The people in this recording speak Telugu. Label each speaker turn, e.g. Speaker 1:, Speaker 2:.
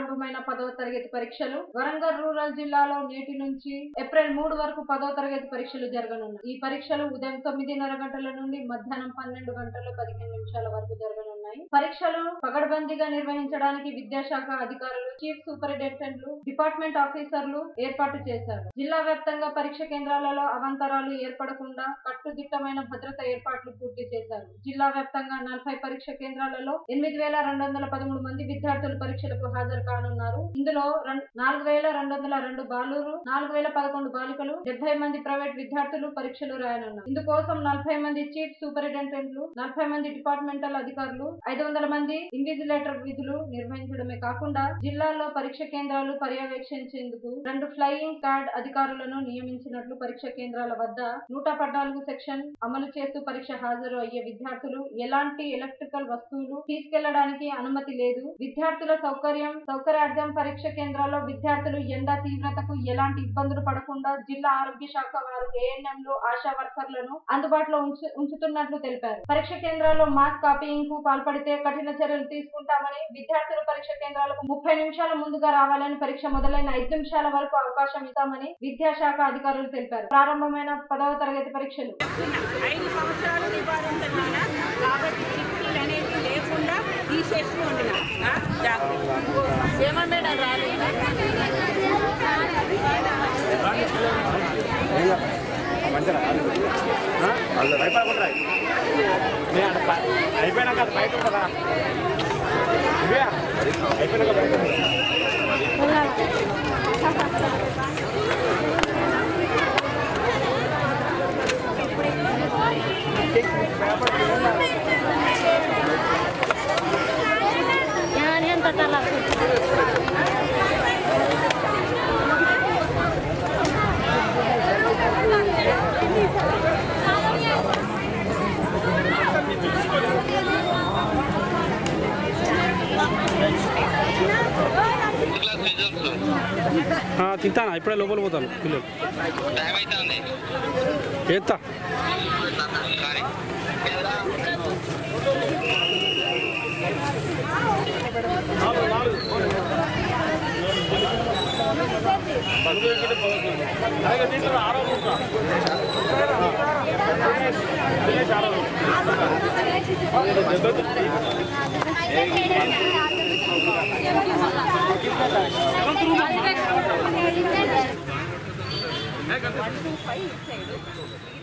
Speaker 1: ప్రారంభమైన పదవ తరగతి పరీక్షలు వరంగల్ రూరల్ జిల్లాలో నేటి నుంచి ఏప్రిల్ మూడు వరకు పదవ తరగతి పరీక్షలు జరగనున్నాయి ఈ పరీక్షలు ఉదయం తొమ్మిదిన్నర గంటల నుండి మధ్యాహ్నం పన్నెండు గంటల పదిహేను నిమిషాల వరకు జరగనున్నాయి పరీక్షలు పగడ్బందీగా నిర్వహించడానికి విద్యాశాఖ అధికారులు చీఫ్ సూపరింటెండెంట్లు డిపార్ట్మెంట్ ఆఫీసర్లు ఏర్పాటు చేశారు జిల్లా వ్యాప్తంగా పరీక్ష కేంద్రాలలో అవాంతరాలు ఏర్పడకుండా కట్టుదిట్టమైన భద్రత ఏర్పాట్లు పూర్తి చేశారు జిల్లా వ్యాప్తంగా నలభై పరీక్ష కేంద్రాలలో ఎనిమిది వేల రెండు వందల పదమూడు మంది విద్యార్థులు పరీక్షలకు హాజరు కానున్నారు ఇందులో రన్- నాలుగు వేల రెండు వందల రెండు బాలురు నాలుగు వేల పదకొండు బాలికలు డెబ్బై మంది ప్రైవేట్ విద్యార్థులు పరీక్షలు రాయనున్నారు ఇందుకోసం నలభై మంది చీఫ్ సూపరింటెండెంట్లు నలభై మంది డిపార్ట్మెంటల్ అధికారులు ఐదు వందల మంది ఇన్విజిలేటర్ విధులు నిర్వహించడమే కాకుండా జిల్లాలో పరీక్ష కేంద్రాలు పర్యవేక్షించేందుకు రెండు ఫ్లయింగ్ స్క్వాడ్ అధికారులను నియమించినట్లు పరీక్ష కేంద్రాల వద్ద నూట పద్నాలుగు సెక్షన్ అమలు చేస్తూ పరీక్ష హాజరు అయ్యే విద్యార్థులు ఎలాంటి ఎలక్ట్రికల్ వస్తువులు తీసుకెళ్లడానికి అనుమతి లేదు విద్యార్థుల సౌకర్యం సౌకర్యార్థం పరీక్ష కేంద్రాల్లో విద్యార్థులు ఎండ తీవ్రతకు ఎలాంటి ఇబ్బందులు పడకుండా జిల్లా ఆరోగ్య శాఖ వారు ఏఎన్ఎంలు ఆశా వర్కర్లను అందుబాటులో ఉంచు- ఉంచుతున్నట్లు తెలిపారు పరీక్ష కేంద్రాల్లో మాస్ కాపీయింగ్ కు పాల్పడితే కఠిన చర్యలు తీసుకుంటామని విద్యార్థులు పరీక్ష కేంద్రాలకు ముప్పై నిమిషాల ముందుగా రావాలని పరీక్ష మొదలైన ఐదు నిమిషాల వరకు అవకాశం ఇస్తామని విద్యాశాఖ అధికారులు తెలిపారు ప్రారంభమైన పదవ తరగతి పరీక్షలు
Speaker 2: ఐదు సంవత్సరాలు నివారించకుండా కాబట్టి చిట్టీలు అనేవి లేకుండా తీసేసి ఉండిన జాగ్రత్త ఏమో మేడం రాలేదు
Speaker 3: వాళ్ళు భయపడకుండా అయిపోయినాక అది బయట ఉంటుందా ఇవే అయిపోయినాక బయట ఉంటుందా?
Speaker 4: ఆ, తింటానా ఇప్పుడే లోపల పోతాను పిల్లలు
Speaker 5: టైం అవుతుంది
Speaker 4: ఎత్తా
Speaker 5: కానీ
Speaker 3: అలాగే దీంట్లో ఆరో రూట్ రా. అదే ఆరో root.
Speaker 2: One two five side